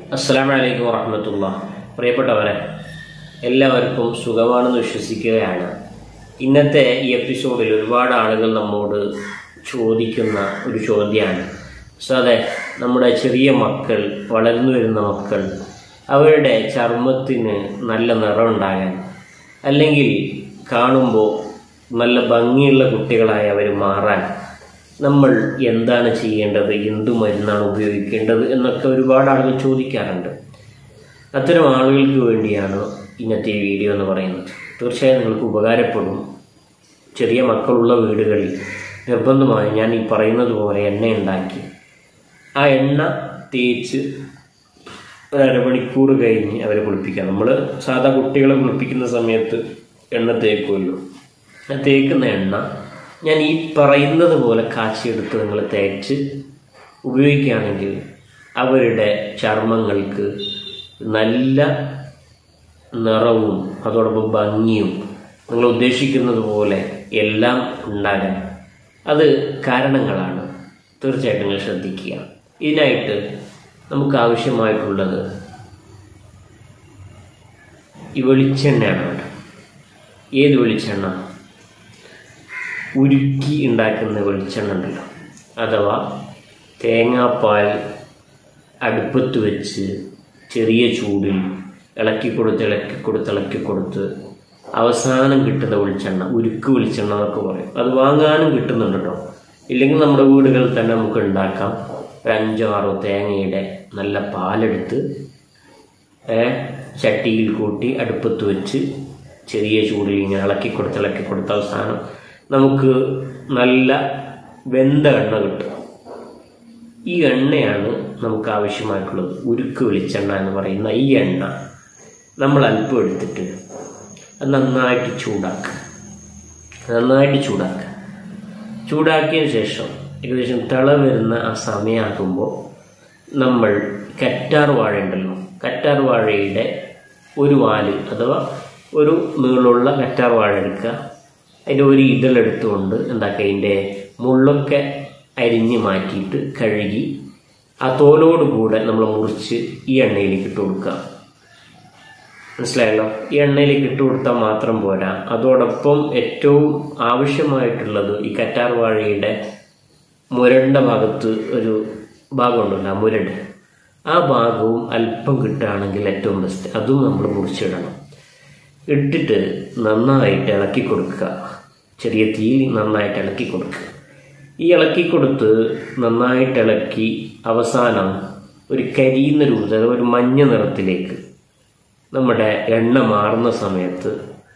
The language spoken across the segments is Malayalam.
അസ്സാം വലൈക്കും വറഹമത്തുള്ള പ്രിയപ്പെട്ടവരെ എല്ലാവർക്കും സുഖമാണെന്ന് വിശ്വസിക്കുകയാണ് ഇന്നത്തെ ഈ എപ്പിസോഡിൽ ഒരുപാട് ആളുകൾ നമ്മോട് ചോദിക്കുന്ന ഒരു ചോദ്യമാണ് സോ അതെ നമ്മുടെ ചെറിയ മക്കൾ വളർന്നു വരുന്ന മക്കൾ അവരുടെ ചർമ്മത്തിന് നല്ല നിറം ഉണ്ടാകാൻ അല്ലെങ്കിൽ കാണുമ്പോൾ നല്ല ഭംഗിയുള്ള കുട്ടികളായി അവർ മാറാൻ നമ്മൾ എന്താണ് ചെയ്യേണ്ടത് എന്ത് മരുന്നാണ് ഉപയോഗിക്കേണ്ടത് എന്നൊക്കെ ഒരുപാട് ആളുകൾ ചോദിക്കാറുണ്ട് അത്തരം ആളുകൾക്ക് വേണ്ടിയാണ് ഇന്നത്തെ ഈ വീഡിയോ എന്ന് പറയുന്നത് തീർച്ചയായും നിങ്ങൾക്ക് ഉപകാരപ്പെടും ചെറിയ മക്കളുള്ള വീടുകളിൽ നിർബന്ധമായും ഞാൻ ഈ പറയുന്നത് പോലെ എണ്ണ ഉണ്ടാക്കി ആ എണ്ണ തേച്ച് ഒരു അരമണിക്കൂർ കഴിഞ്ഞ് അവരെ കുളിപ്പിക്കുക നമ്മൾ സാധാ കുട്ടികളെ കുളിപ്പിക്കുന്ന സമയത്ത് എണ്ണ തേക്കുമല്ലോ ആ തേക്കുന്ന എണ്ണ ഞാൻ ഈ പറയുന്നത് പോലെ കാച്ചിയെടുത്ത് നിങ്ങൾ തേച്ച് ഉപയോഗിക്കുകയാണെങ്കിൽ അവരുടെ ചർമ്മങ്ങൾക്ക് നല്ല നിറവും അതോടൊപ്പം ഭംഗിയും നിങ്ങൾ ഉദ്ദേശിക്കുന്നത് പോലെ എല്ലാം ഉണ്ടാകാൻ അത് കാരണങ്ങളാണ് തീർച്ചയായിട്ടും നിങ്ങൾ ശ്രദ്ധിക്കുക ഇതിനായിട്ട് നമുക്ക് ആവശ്യമായിട്ടുള്ളത് ഈ വെളിച്ചെണ്ണയാണ് വേണ്ടത് ഏത് വെളിച്ചെണ്ണ ഉരുക്കി ഉണ്ടാക്കുന്ന വെളിച്ചെണ്ണ ഉണ്ടല്ലോ അഥവാ തേങ്ങാപ്പാൽ അടുപ്പത്ത് വെച്ച് ചെറിയ ചൂടിൽ ഇളക്കി കൊടുത്ത് ഇളക്കി കൊടുത്ത് ഇളക്കി കൊടുത്ത് അവസാനം കിട്ടുന്ന വെളിച്ചെണ്ണ ഉരുക്ക് വെളിച്ചെണ്ണ എന്നൊക്കെ പറയും അത് വാങ്ങാനും കിട്ടുന്നുണ്ട് കേട്ടോ ഇല്ലെങ്കിൽ നമ്മുടെ വീടുകളിൽ തന്നെ നമുക്ക് ഉണ്ടാക്കാം ഒരു അഞ്ചോ ആറോ തേങ്ങയുടെ നല്ല പാലെടുത്ത് ഏ, ചട്ടിയിൽ കൂട്ടി അടുപ്പത്ത് വെച്ച് ചെറിയ ചൂടിൽ ഇങ്ങനെ ഇളക്കി കൊടുത്ത് ഇളക്കി കൊടുത്ത അവസാനം നമുക്ക് നല്ല വെന്ത എണ്ണ കിട്ടും ഈ എണ്ണയാണ് നമുക്ക് ആവശ്യമായിട്ടുള്ളത് ഉരുക്ക് വെളിച്ചെണ്ണ എന്ന് പറയുന്ന ഈ എണ്ണ നമ്മൾ അല്പം എടുത്തിട്ട് അത് നന്നായിട്ട് ചൂടാക്കുക നന്നായിട്ട് ചൂടാക്കുക ചൂടാക്കിയതിന് ശേഷം ഏകദേശം തിള വരുന്ന ആ സമയമാകുമ്പോൾ നമ്മൾ കറ്റാർ വാഴ ഉണ്ടല്ലോ കറ്റാർ വാഴയുടെ ഒരു വാല് അഥവാ ഒരു നീളമുള്ള കറ്റാർ വാഴ എടുക്കുക അതിൻ്റെ ഒരു ഇതളെടുത്തുകൊണ്ട് എന്താക്കുക അതിൻ്റെ മുള്ളൊക്കെ അരിഞ്ഞ് മാറ്റിയിട്ട് കഴുകി ആ തോലോട് കൂടെ നമ്മൾ മുറിച്ച് ഈ എണ്ണയിലേക്ക് ഇട്ട് കൊടുക്കുക മനസ്സിലായല്ലോ ഈ എണ്ണയിലേക്ക് ഇട്ട് കൊടുത്താൽ മാത്രം പോരാ അതോടൊപ്പം ഏറ്റവും ആവശ്യമായിട്ടുള്ളത് ഈ കറ്റാർ വാഴയുടെ മുരണ്ട ഭാഗത്ത് ഒരു ഭാഗമുണ്ടല്ലോ ആ മുരട് ആ ഭാഗവും അല്പം കിട്ടുകയാണെങ്കിൽ ഏറ്റവും ബെസ്റ്റ് അതും നമ്മൾ മുറിച്ചിടണം ഇട്ടിട്ട് നന്നായിട്ട് ഇളക്കി കൊടുക്കുക ചെറിയ തീയിൽ നന്നായിട്ട് ഇളക്കി കൊടുക്കുക ഈ ഇളക്കി കൊടുത്ത് നന്നായിട്ട് ഇളക്കി അവസാനം ഒരു കരിയുന്ന രൂപത്തിൽ അഥവാ ഒരു മഞ്ഞ നിറത്തിലേക്ക് നമ്മുടെ എണ്ണ മാറുന്ന സമയത്ത്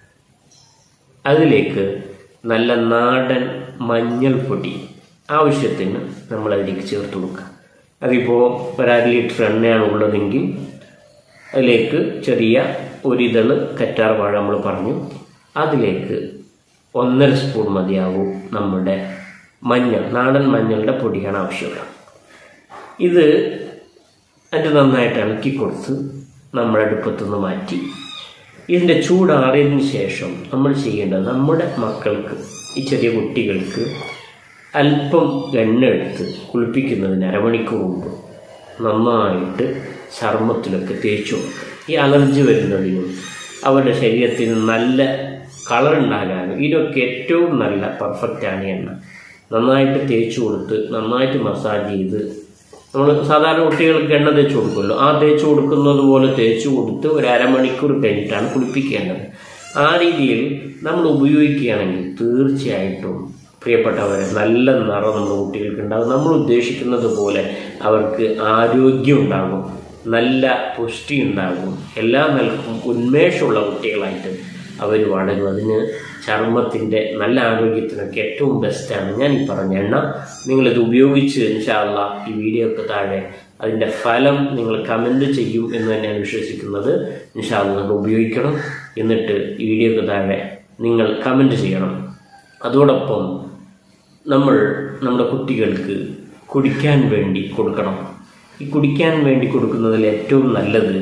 അതിലേക്ക് നല്ല നാടൻ മഞ്ഞൾപ്പൊടി ആവശ്യത്തിന് നമ്മൾ അതിലേക്ക് ചേർത്ത് കൊടുക്കുക അതിപ്പോൾ ഒരു അര ലിറ്റർ എണ്ണയാണ് ഉള്ളതെങ്കിൽ അതിലേക്ക് ചെറിയ ഒരിതള് കറ്റാർ വാഴ നമ്മൾ പറഞ്ഞു അതിലേക്ക് ഒന്നര സ്പൂൺ മതിയാവും നമ്മുടെ മഞ്ഞൾ നാടൻ മഞ്ഞളുടെ പൊടിയാണ് ആവശ്യമുള്ളത് ഇത് അത് നന്നായിട്ട് ഇളക്കി കൊടുത്ത് നമ്മുടെ അടുപ്പത്തുനിന്ന് മാറ്റി ഇതിൻ്റെ ചൂടാറിയതിന് ശേഷം നമ്മൾ ചെയ്യേണ്ടത് നമ്മുടെ മക്കൾക്ക് ഈ ചെറിയ കുട്ടികൾക്ക് അല്പം എണ്ണ എടുത്ത് കുളിപ്പിക്കുന്നതിന് അരമണിക്കൂർ മുമ്പ് നന്നായിട്ട് ചർമ്മത്തിലൊക്കെ തേച്ചു കൊടുക്കുക ഈ അലർജി വരുന്നതിനും അവരുടെ ശരീരത്തിന് നല്ല കളർ ഉണ്ടാകാനും ഇതിനൊക്കെ ഏറ്റവും നല്ല പെർഫെക്റ്റാണ് ഈ എണ്ണ നന്നായിട്ട് തേച്ച് കൊടുത്ത് നന്നായിട്ട് മസാജ് ചെയ്ത് നമ്മൾ സാധാരണ കുട്ടികൾക്ക് എണ്ണ തേച്ച് കൊടുക്കുമല്ലോ ആ തേച്ച് കൊടുക്കുന്നത് പോലെ തേച്ച് കൊടുത്ത് ഒരു അരമണിക്കൂർ കഴിഞ്ഞിട്ടാണ് കുളിപ്പിക്കേണ്ടത് ആ രീതിയിൽ നമ്മൾ ഉപയോഗിക്കുകയാണെങ്കിൽ തീർച്ചയായിട്ടും പ്രിയപ്പെട്ടവരെ നല്ല നിറം നമ്മുടെ കുട്ടികൾക്ക് ഉണ്ടാകും നമ്മൾ ഉദ്ദേശിക്കുന്നത് പോലെ അവർക്ക് ആരോഗ്യം ഉണ്ടാകും നല്ല പുഷ്ടി ഉണ്ടാകും എല്ലാ നിലക്കും ഉന്മേഷമുള്ള കുട്ടികളായിട്ട് അവർ വളരും അതിന് ചർമ്മത്തിൻ്റെ നല്ല ആരോഗ്യത്തിനൊക്കെ ഏറ്റവും ബെസ്റ്റാണ് ഞാൻ ഈ പറഞ്ഞ എണ്ണ നിങ്ങളിത് ഉപയോഗിച്ച് ഇൻഷാല്ല ഈ വീഡിയോ ഒക്കെ താഴെ അതിൻ്റെ ഫലം നിങ്ങൾ കമൻറ്റ് ചെയ്യും എന്ന് തന്നെയാണ് വിശ്വസിക്കുന്നത് ഇൻഷാല്ല നിങ്ങൾ ഉപയോഗിക്കണം എന്നിട്ട് ഈ വീഡിയോക്ക് താഴെ നിങ്ങൾ കമൻറ്റ് ചെയ്യണം അതോടൊപ്പം നമ്മൾ നമ്മുടെ കുട്ടികൾക്ക് കുടിക്കാൻ വേണ്ടി കൊടുക്കണം ഈ കുടിക്കാൻ വേണ്ടി കൊടുക്കുന്നതിൽ ഏറ്റവും നല്ലത്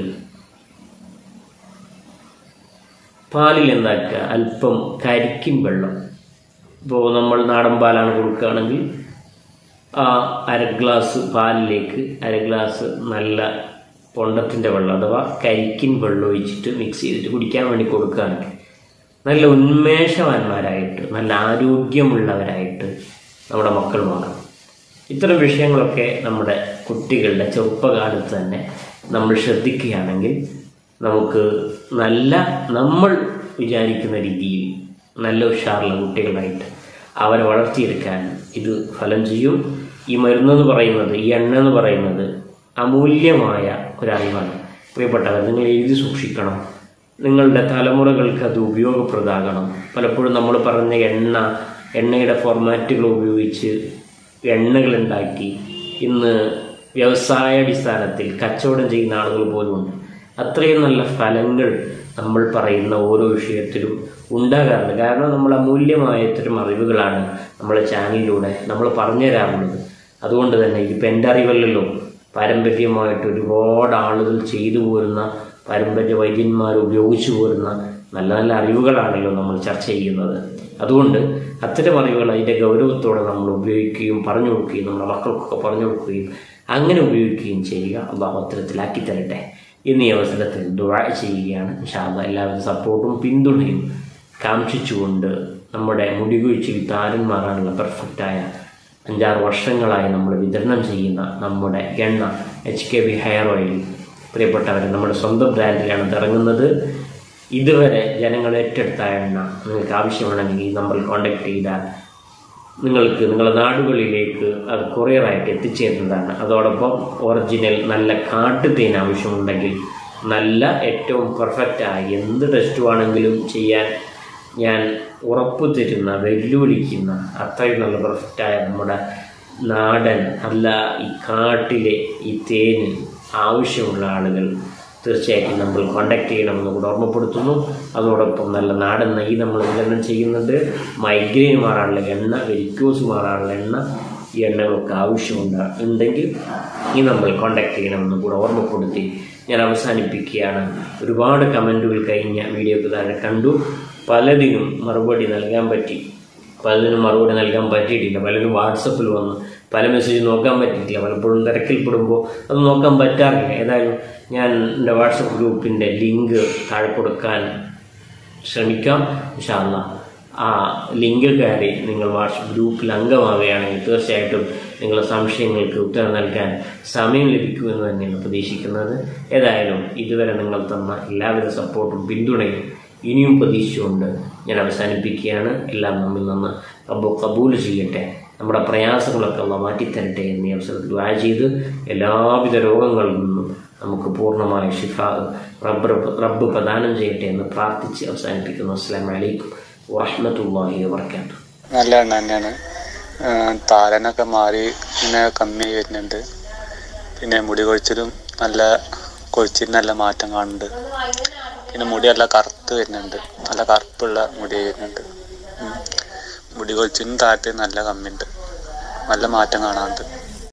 പാലിൽ എന്താക്കുക അല്പം കരിക്കും വെള്ളം ഇപ്പോൾ നമ്മൾ നാടൻ പാലാണ് കൊടുക്കുകയാണെങ്കിൽ ആ അര ഗ്ലാസ് പാലിലേക്ക് അര ഗ്ലാസ് നല്ല പൊണ്ടത്തിൻ്റെ വെള്ളം അഥവാ കരിക്കിൻ വെള്ളം ഒഴിച്ചിട്ട് മിക്സ് ചെയ്തിട്ട് കുടിക്കാൻ വേണ്ടി കൊടുക്കുകയാണെങ്കിൽ നല്ല ഉന്മേഷവാന്മാരായിട്ട് നല്ല ആരോഗ്യമുള്ളവരായിട്ട് നമ്മുടെ മക്കൾ മാറും ഇത്തരം വിഷയങ്ങളൊക്കെ നമ്മുടെ കുട്ടികളുടെ ചെറുപ്പകാലത്ത് തന്നെ നമ്മൾ ശ്രദ്ധിക്കുകയാണെങ്കിൽ നമുക്ക് നല്ല നമ്മൾ വിചാരിക്കുന്ന രീതിയിൽ നല്ല ഉഷാറുള്ള കുട്ടികളായിട്ട് അവരെ വളർത്തിയെടുക്കാൻ ഇത് ഫലം ചെയ്യും ഈ മരുന്നെന്ന് പറയുന്നത് ഈ എണ്ണ എന്ന് പറയുന്നത് അമൂല്യമായ ഒരറിവാണ് പ്രിയപ്പെട്ടവർ നിങ്ങൾ എഴുതി സൂക്ഷിക്കണം നിങ്ങളുടെ തലമുറകൾക്ക് അത് ഉപയോഗപ്രദമാകണം പലപ്പോഴും നമ്മൾ പറഞ്ഞ എണ്ണ എണ്ണയുടെ ഫോർമാറ്റുകൾ ഉപയോഗിച്ച് എണ്ണകൾ ഉണ്ടാക്കി ഇന്ന് വ്യവസായാടിസ്ഥാനത്തിൽ കച്ചവടം ചെയ്യുന്ന ആളുകൾ പോലുമുണ്ട് അത്രയും നല്ല ഫലങ്ങൾ നമ്മൾ പറയുന്ന ഓരോ വിഷയത്തിലും ഉണ്ടാകാറുണ്ട് കാരണം നമ്മൾ അമൂല്യമായ ഇത്തരം അറിവുകളാണ് നമ്മളെ ചാനലിലൂടെ നമ്മൾ പറഞ്ഞു തരാറുള്ളത് അതുകൊണ്ട് തന്നെ ഇതിപ്പോൾ എൻ്റെ അറിവല്ലല്ലോ പാരമ്പര്യമായിട്ട് ഒരുപാട് ആളുകൾ ചെയ്തു പോരുന്ന പാരമ്പര്യ വൈദ്യന്മാർ ഉപയോഗിച്ചു പോരുന്ന നല്ല നല്ല അറിവുകളാണല്ലോ നമ്മൾ ചർച്ച ചെയ്യുന്നത് അതുകൊണ്ട് അത്തരം അറിവുകൾ അതിൻ്റെ ഗൗരവത്തോടെ നമ്മൾ ഉപയോഗിക്കുകയും പറഞ്ഞു കൊടുക്കുകയും നമ്മുടെ മക്കൾക്കൊക്കെ പറഞ്ഞു കൊടുക്കുകയും അങ്ങനെ ഉപയോഗിക്കുകയും ചെയ്യുക അള്ളാഹു അത്തരത്തിലാക്കി തരട്ടെ എന്നീ അവസരത്തിൽ ദുആ ചെയ്യുകയാണ് ഇൻഷാല്ല എല്ലാവരും സപ്പോർട്ടും പിന്തുണയും കാക്ഷിച്ചുകൊണ്ട് നമ്മുടെ മുടികൊഴിച്ചിൽ താരൻ മാറാനുള്ള പെർഫെക്റ്റായ അഞ്ചാറ് വർഷങ്ങളായി നമ്മൾ വിതരണം ചെയ്യുന്ന നമ്മുടെ എണ്ണ H K B hair oil പ്രിയപ്പെട്ടവരെ നമ്മുടെ സ്വന്തം ബ്രാൻഡിലാണ് ഇത് ഇറങ്ങുന്നത് ഇതുവരെ ജനങ്ങൾ ഏറ്റെടുത്ത എണ്ണ നിങ്ങൾക്ക് ആവശ്യമാണെങ്കിൽ ഈ നമ്പറിൽ കോൺടാക്ട് ചെയ്താൽ നിങ്ങൾക്ക് നിങ്ങളുടെ നാടുകളിലേക്ക് അത് കൊറിയറായിട്ട് എത്തിച്ചേരുന്നതാണ് അതോടൊപ്പം ഒറിജിനൽ നല്ല കാട്ടുതേൻ ആവശ്യമുണ്ടെങ്കിൽ നല്ല ഏറ്റവും പെർഫെക്റ്റായ എന്ത് ടെസ്റ്റുവാണെങ്കിലും ചെയ്യാൻ ഞാൻ ഉറപ്പു തരുന്ന വെല്ലുവിളിക്കുന്ന അത്രയും നല്ല പെർഫെക്റ്റായ നമ്മുടെ നാടൻ അല്ല ഈ കാട്ടിലെ ഈ തേന് ആവശ്യമുള്ള ആളുകൾ തീർച്ചയായിട്ടും നമ്മൾ കോണ്ടാക്ട് ചെയ്യണമെന്ന് കൂടെ ഓർമ്മപ്പെടുത്തുന്നു അതോടൊപ്പം നല്ല നാടൻ നെയ്യ് നമ്മൾ വിതരണം ചെയ്യുന്നുണ്ട് മൈഗ്രെയിൻ മാറാനുള്ള എണ്ണ വെരിക്കോസ് മാറാനുള്ള എണ്ണ ഈ എണ്ണകളൊക്കെ ആവശ്യമുണ്ട് ഉണ്ടെങ്കിൽ ഈ നമ്മൾ കോണ്ടാക്ട് ചെയ്യണമെന്ന് കൂടെ ഓർമ്മപ്പെടുത്തി ഞാൻ അവസാനിപ്പിക്കുകയാണ് ഒരുപാട് കമൻറ്റുകൾ കഴിഞ്ഞ വീഡിയോക്ക് താഴെ കണ്ടു പലതിനും മറുപടി നൽകാൻ പറ്റി പലതിനും മറുപടി നൽകാൻ പറ്റിയിട്ടില്ല പലരും വാട്സപ്പിൽ വന്ന് പല മെസ്സേജ് നോക്കാൻ പറ്റിയിട്ടില്ല പലപ്പോഴും തിരക്കിൽപ്പെടുമ്പോൾ അത് നോക്കാൻ പറ്റാറില്ല ഏതായാലും ഞാൻ എൻ്റെ വാട്സപ്പ് ഗ്രൂപ്പിൻ്റെ ലിങ്ക് താഴെ കൊടുക്കാൻ ശ്രമിക്കാം ഇൻഷാല്ല ആ ലിങ്കിൽ കയറി നിങ്ങൾ വാട്സപ്പ് ഗ്രൂപ്പിൽ അംഗമാവുകയാണെങ്കിൽ തീർച്ചയായിട്ടും നിങ്ങളുടെ സംശയങ്ങൾക്ക് ഉത്തരം നൽകാൻ സമയം ലഭിക്കുമെന്ന് തന്നെയാണ് പ്രതീക്ഷിക്കുന്നത് ഏതായാലും ഇതുവരെ നിങ്ങൾ തന്ന എല്ലാവിധ സപ്പോർട്ടും പിന്തുണയും ഇനിയും പ്രതീക്ഷിച്ചുകൊണ്ട് ഞാൻ അവസാനിപ്പിക്കുകയാണ് എല്ലാം നമ്മിൽ നിന്ന് റബ്ബ് കബൂൽ ചെയ്യട്ടെ നമ്മുടെ പ്രയാസങ്ങളൊക്കെ അള്ള മാറ്റിത്തരട്ടെ എന്നീ അവസരത്തിൽ ദുആ ചെയ്ത് എല്ലാവിധ രോഗങ്ങളിൽ നിന്നും നമുക്ക് പൂർണ്ണമായ ഷിഫ റബ്ബ് റബ്ബ് പ്രദാനം ചെയ്യട്ടെ എന്ന് പ്രാർത്ഥിച്ച് അവസാനിപ്പിക്കുന്നു അസ്സാം വലൈക്കും വറഹമത്തല്ലാഹി വാബർക്കാത്തു നല്ല എണ്ണ തന്നെയാണ് ആ, താരനൊക്കെ മാറി ഇങ്ങനെ കമ്മി വരുന്നുണ്ട് പിന്നെ മുടി കൊഴിച്ചിലും നല്ല കൊഴിച്ചിൽ നല്ല മാറ്റം കാണുന്നുണ്ട് പിന്നെ മുടി നല്ല കറുത്ത് വരുന്നുണ്ട് നല്ല കറുപ്പുള്ള മുടി വരുന്നുണ്ട് ഉം. മുടി കൊഴിച്ചിലും താഴത്ത് നല്ല കമ്മിയുണ്ട് നല്ല മാറ്റം കാണാറുണ്ട്